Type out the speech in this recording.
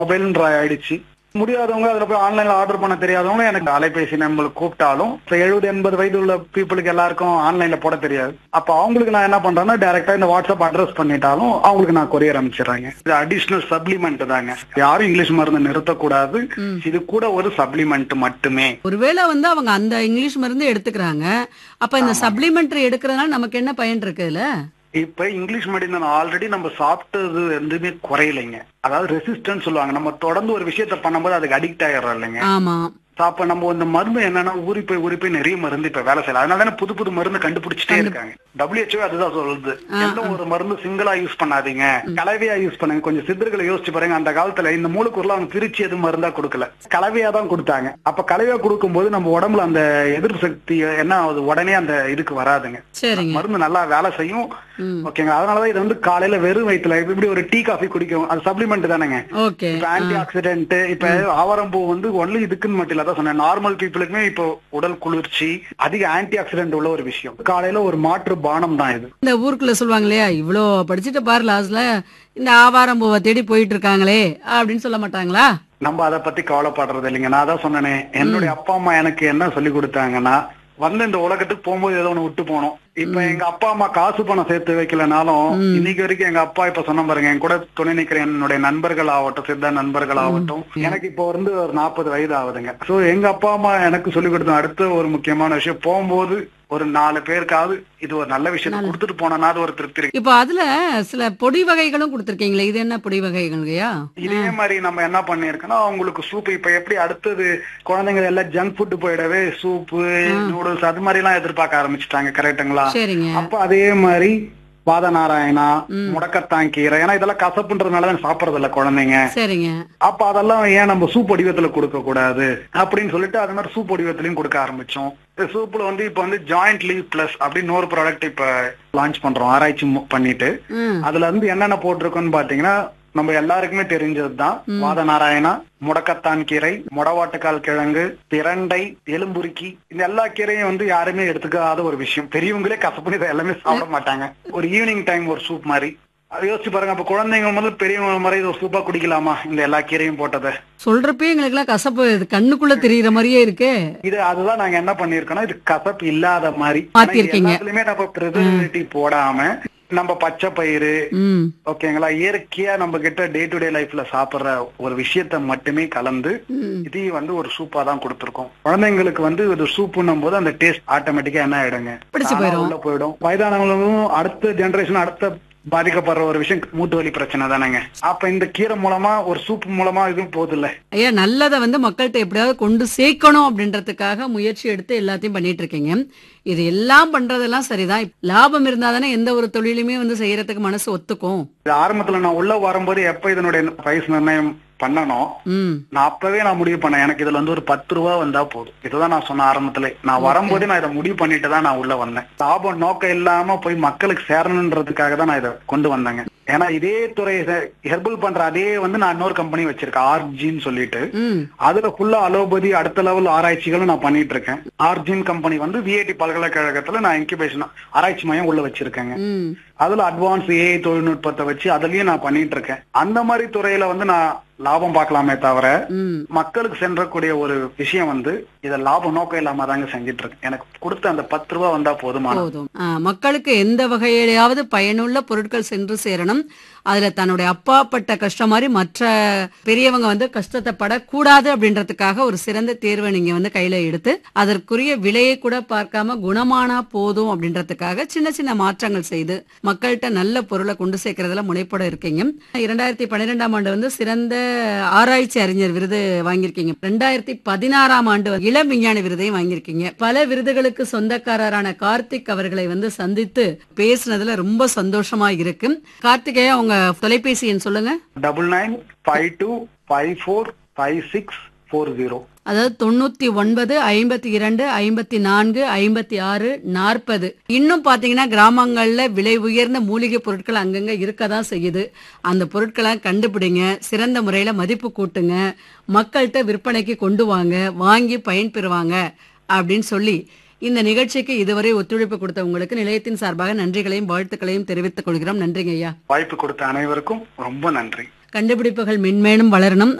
மொபைல்ன்ற ஆயிடுச்சு முடியாதவங்க அதுல போய் ஆன்லைன்ல ஆர்டர் பண்ண தெரியாதவங்க எனக்கு அலைபேசி நம்மளுக்கு கூப்பிட்டாலும் இப்ப எழுபது எண்பது வயது உள்ள பீப்புளுக்கு எல்லாருக்கும் ஆன்லைன்ல போட தெரியாது அப்ப அவங்களுக்கு நான் என்ன பண்றேன்னா டைரக்டா இந்த வாட்ஸ்அப் அட்ரஸ் பண்ணிட்டாலும் அவங்களுக்கு நான் கொரியர் அனுப்பிச்சிடுறேங்க இது அடிஷனல் சப்ளிமெண்ட் தாங்க யாரும் இங்கிலீஷ் மருந்து நிறுத்தக்கூடாது இது கூட ஒரு சப்ளிமெண்ட் மட்டுமே ஒருவேளை வந்து அவங்க அந்த இங்கிலீஷ் மருந்து எடுத்துக்கிறாங்க அப்ப இந்த சப்ளிமெண்டரி எடுக்கிறதுனால நமக்கு என்ன பயன் இருக்குதுல இப்ப இங்கிலீஷ் மெடிசன் ஆல்ரெடி நம்ம சாப்பிட்டது எதுவுமே குறையலைங்க அதாவது ரெசிஸ்டன்ஸ் சொல்லுவாங்க நம்ம தொடர்ந்து ஒரு விஷயத்த பண்ணும்போது அதுக்கு அடிக்ட் ஆயிடுறோம் இல்லைங்க ஆமா அப்ப நம்ம இந்த மருந்து என்னன்னா ஊறி போய் ஊறி போய் நிறைய மருந்து இப்ப வேலை செய்யலாம் அதனால தானே புது புது மருந்து கண்டுபிடிச்சிட்டே இருக்காங்க WHO அதுதான் சொல்லுது எந்த ஒரு மருந்து சிங்கிளா யூஸ் பண்ணாதீங்க கலவையா யூஸ் பண்ணுங்க கொஞ்சம் சித்தர்களை யோசிச்சு பாருங்க அந்த காலத்துல இந்த மூலக்கூறுல அவங்க பிரிச்சு எதுவும் மருந்தா கொடுக்கல கலவையா தான் கொடுத்தாங்க அப்ப கலவையா கொடுக்கும்போது நம்ம உடம்புல அந்த எதிர்ப்பு சக்தி என்ன ஆகுது உடனே அந்த இதுக்கு வராதுங்க சரிங்க மருந்து நல்லா வேலை செய்யும் ஓகேங்க அதனாலதான் இது வந்து காலையில வெறும் வயிற்றுல இப்படி ஒரு டீ காஃபி குடிக்கும் அது சப்ளிமெண்ட் தானேங்க ஓகே இப்ப ஆன்டி ஆக்சிடென்ட் இப்ப ஆவாரம்பூ வந்து ஒன்லி இதுக்குன்னு மட்டும் இல்ல அதான் சொன்னேன் நார்மல் பீப்புளுக்குமே இப்போ உடல் குளிர்ச்சி அதிக ஆன்டி ஆக்சிடென்ட் உள்ள ஒரு விஷயம் காலையில ஒரு மாற்று பானம் தான் இது இந்த ஊருக்குள்ள சொல்லுவாங்க இல்லையா இவ்வளோ படிச்சுட்டு பாரு லாஸ்ட்ல இந்த ஆவாரம் பூவை தேடி போயிட்டு இருக்காங்களே அப்படின்னு சொல்ல மாட்டாங்களா நம்ம அதை பத்தி கவலைப்படுறது இல்லைங்க நான் அதான் சொன்னேனே என்னுடைய அப்பா அம்மா எனக்கு என்ன சொல்லி கொடுத்தாங்கன்னா வந்து இந்த உலகத்துக்கு போகும்போது ஏதோ ஒண்ணு விட்டு போனோம் இப்ப எங்க அப்பா அம்மா காசு பணம் சேர்த்து வைக்கலனாலும் இன்னைக்கு வரைக்கும் எங்க அப்பா இப்ப சொன்ன பாருங்க என் கூட துணை நிக்கிற என்னுடைய நண்பர்கள் ஆகட்டும் சித்த நண்பர்கள் ஆகட்டும் எனக்கு இப்போ வந்து ஒரு நாற்பது வயது ஆகுதுங்க சோ எங்க அப்பா அம்மா எனக்கு சொல்லி கொடுத்த அடுத்த ஒரு முக்கியமான விஷயம் போகும்போது ஒரு நாலு பேருக்காவது இது ஒரு நல்ல விஷயத்தை கொடுத்துட்டு போனா ஒரு திருப்தி இருக்கு இப்போ அதுல சில பொடி வகைகளும் கொடுத்துருக்கீங்களே இது என்ன பொடி வகைகள்யா இதே மாதிரி நம்ம என்ன பண்ணிருக்கோம்னா அவங்களுக்கு சூப் இப்ப எப்படி அடுத்தது குழந்தைங்க எல்லாம் ஜங்க் ஃபுட் போயிடவே சூப்பு நூடுல்ஸ் அது மாதிரி எல்லாம் எதிர்பார்க்க ஆரம்பிச்சுட்டாங்க கரெக்ட்டுங்களா சரிங்க அப்ப அதே மாதிரி பாத நாராயணா முடக்கத்தான் கீரை ஏன்னா இதெல்லாம் கசப்புன்றதுனாலதான் சாப்பிடறது இல்ல குழந்தைங்க சரிங்க அப்ப அதெல்லாம் ஏன் நம்ம சூப் வடிவத்துல கொடுக்க கூடாது அப்படின்னு சொல்லிட்டு அது மாதிரி சூப் வடிவத்திலையும் கொடுக்க ஆரம்பிச்சோம் இந்த சூப்ல வந்து இப்ப வந்து ஜாயிண்ட் லீவ் பிளஸ் அப்படின்னு ஒரு ப்ராடக்ட் இப்ப லான்ச் பண்றோம் ஆராய்ச்சி மு- பண்ணிட்டு ம் அதுல இருந்து என்னென்ன போட்டிருக்கோம்னு பாத்தீங்கன்னா நம்ம எல்லாருக்குமே தெரிஞ்சதுதான் வாத நாராயணா முடக்கத்தான் கீரை முடவாட்டுக்கால் கிழங்கு பிரண்டை எலும்புருக்கி இந்த எல்லா கீரையும் வந்து யாருமே எடுத்துக்காத ஒரு விஷயம் பெரியவங்களே கசப்பு இதை எல்லாமே சாப்பிட மாட்டாங்க ஒரு ஈவினிங் டைம் ஒரு சூப் மாதிரி அதை யோசிச்சு பாருங்க அப்ப குழந்தைங்க முதல்ல பெரியவங்க மாதிரி இது ஒரு சூப்பா குடிக்கலாமா இந்த எல்லா கீரையும் போட்டதை சொல்றப்பே எங்களுக்கு எல்லாம் கசப்பு இது கண்ணுக்குள்ள தெரியுற மாதிரியே இருக்கு இது அதுதான் நாங்க என்ன பண்ணிருக்கோம்னா இது கசப்பு இல்லாத மாதிரி மாத்திருக்கீங்க. ஆனா இது எல்லாத்துலயுமே நம்ம ப்ரிசர்வேட்டிவ் போடாம நம்ம பச்சை பயிறு ம் ஓகேங்களா இயற்கையா நம்ம கிட்ட டே டு டே லைஃப்ல சாப்பிடுற ஒரு விஷயத்த மட்டுமே கலந்து ம். இதையும் வந்து ஒரு சூப்பா தான் கொடுத்திருக்கோம் குழந்தைங்களுக்கு வந்து இது சூப்புன்னும் போது அந்த டேஸ்ட் ஆட்டோமேட்டிக்கா என்ன ஆயிடுங்க பிடிச்சு தானா போயிரும். உள்ள போயிடும் வயதானவங்களும் அடுத்த ஜெனரேஷன் அடுத்த பாதிக்கப்படுற ஒரு விஷயம் மூட்டு வலி பிரச்சனை தானேங்க அப்ப இந்த கீரை மூலமா ஒரு சூப் மூலமா இதுவும் போகுது இல்ல ஐயா நல்லதை வந்து மக்கள்கிட்ட எப்படியாவது கொண்டு சேர்க்கணும் அப்படின்றதுக்காக முயற்சி எடுத்து எல்லாத்தையும் பண்ணிட்டு இருக்கீங்க இது எல்லாம் பண்றதெல்லாம் சரிதான் லாபம் இருந்தா தானே எந்த ஒரு தொழிலுமே வந்து செய்யறதுக்கு மனசு ஒத்துக்கும் இது ஆரம்பத்துல நான் உள்ள வரும்போது எப்ப இதனுடைய வயசு நிர்ணயம் பண்ணணும் ம் நான் அப்பவே நான் முடிவு பண்ணேன் எனக்கு இதுல வந்து ஒரு பத்து ரூபா வந்தா போதும் இதுதான் நான் சொன்ன ஆரம்பத்துல நான் வரும்போதே நான் இதை முடிவு பண்ணிட்டு தான் நான் உள்ள வந்தேன் லாபம் நோக்கம் இல்லாம போய் மக்களுக்கு சேரணுன்றதுக்காக தான் நான் இதை கொண்டு வந்தேங்க ஏன்னா இதே துறை ஹெர்பல் பண்ற அதே வந்து நான் இன்னொரு கம்பெனி வச்சிருக்கேன் ஆர்ஜின்னு சொல்லிட்டு ம் அதுல ஃபுல்லா அலோபதி அடுத்த லெவல் ஆராய்ச்சிகளும் நான் பண்ணிட்டு இருக்கேன் ஆர்ஜின் கம்பெனி வந்து விஐடி பல்கலைக்கழகத்துல நான் இன்குபேஷன் ஆராய்ச்சி மையம் உள்ள வச்சிருக்கேங்க ம் அதுல அட்வான்ஸ் ஏஐ தொழில்நுட்பத்தை வச்சு அதுலயும் நான் பண்ணிட்டு இருக்கேன் அந்த மாதிரி துறையில வந்து நான் லாபம் பார்க்கலாமே தவிர ம் மக்களுக்கு சென்றக்கூடிய ஒரு விஷயம் வந்து இத லாப நோக்கம் இல்லாம தாங்க செஞ்சுட்டு இருக்கேன் எனக்கு கொடுத்த அந்த பத்து ரூபா வந்தா போதுமான போதும் ஆ, மக்களுக்கு எந்த வகையிலாவது பயனுள்ள பொருட்கள் சென்று சேரணும் அதுல தன்னுடைய அப்பா பட்ட கஷ்டம் மாதிரி மற்ற பெரியவங்க வந்து கஷ்டத்தை படக்கூடாது அப்படின்றதுக்காக ஒரு சிறந்த தேர்வை நீங்க வந்து கையில எடுத்து அதற்குரிய விலையை கூட பார்க்காம குணமானா போதும் அப்படின்றதுக்காக சின்ன சின்ன மாற்றங்கள் செய்து மக்கள்கிட்ட நல்ல பொருளை கொண்டு சேர்க்கறதுல முனைப்பட இருக்கீங்க இரண்டாயிரத்தி பன்னிரெண்டாம் ஆண்டு வந்து சிறந்த ஆராய்ச்சி அறிஞர் விருது வாங்கியிருக்கீங்க ரெண்டாயிரத்தி பதினாறாம் ஆண்டு வந்து இளம் விஞ்ஞானி விருதையும் வாங்கியிருக்கீங்க பல விருதுகளுக்கு சொந்தக்காரரான கார்த்திக் அவர்களை வந்து சந்தித்து பேசுனதுல ரொம்ப சந்தோஷமா இருக்கு கார்த்திகேயா உங்க தொலைபேசி எண் சொல்லுங்க double nine five two five four five six four zero அதாவது தொண்ணூத்தி ஒன்பது ஐம்பத்தி இரண்டு ஐம்பத்தி நான்கு ஐம்பத்தி ஆறு நாற்பது இன்னும் பாத்தீங்கன்னா கிராமங்கள்ல விலை உயர்ந்த மூலிகை பொருட்கள் அங்கங்க இருக்கதான் செய்யுது அந்த பொருட்களை கண்டுபிடிங்க சிறந்த முறையில மதிப்பு கூட்டுங்க மக்கள்கிட்ட விற்பனைக்கு கொண்டு வாங்க வாங்கி பயன்பெறுவாங்க அப்படின்னு சொல்லி இந்த நிகழ்ச்சிக்கு இதுவரை ஒத்துழைப்பு கொடுத்த உங்களுக்கு நிலையத்தின் சார்பாக நன்றிகளையும் வாழ்த்துக்களையும் தெரிவித்துக் கொள்கிறோம் நன்றிங்க ஐயா வாய்ப்பு கொடுத்த அனைவருக்கும் ரொம்ப நன்றி கண்டுபிடிப்புகள் மென்மேலும் வளரணும்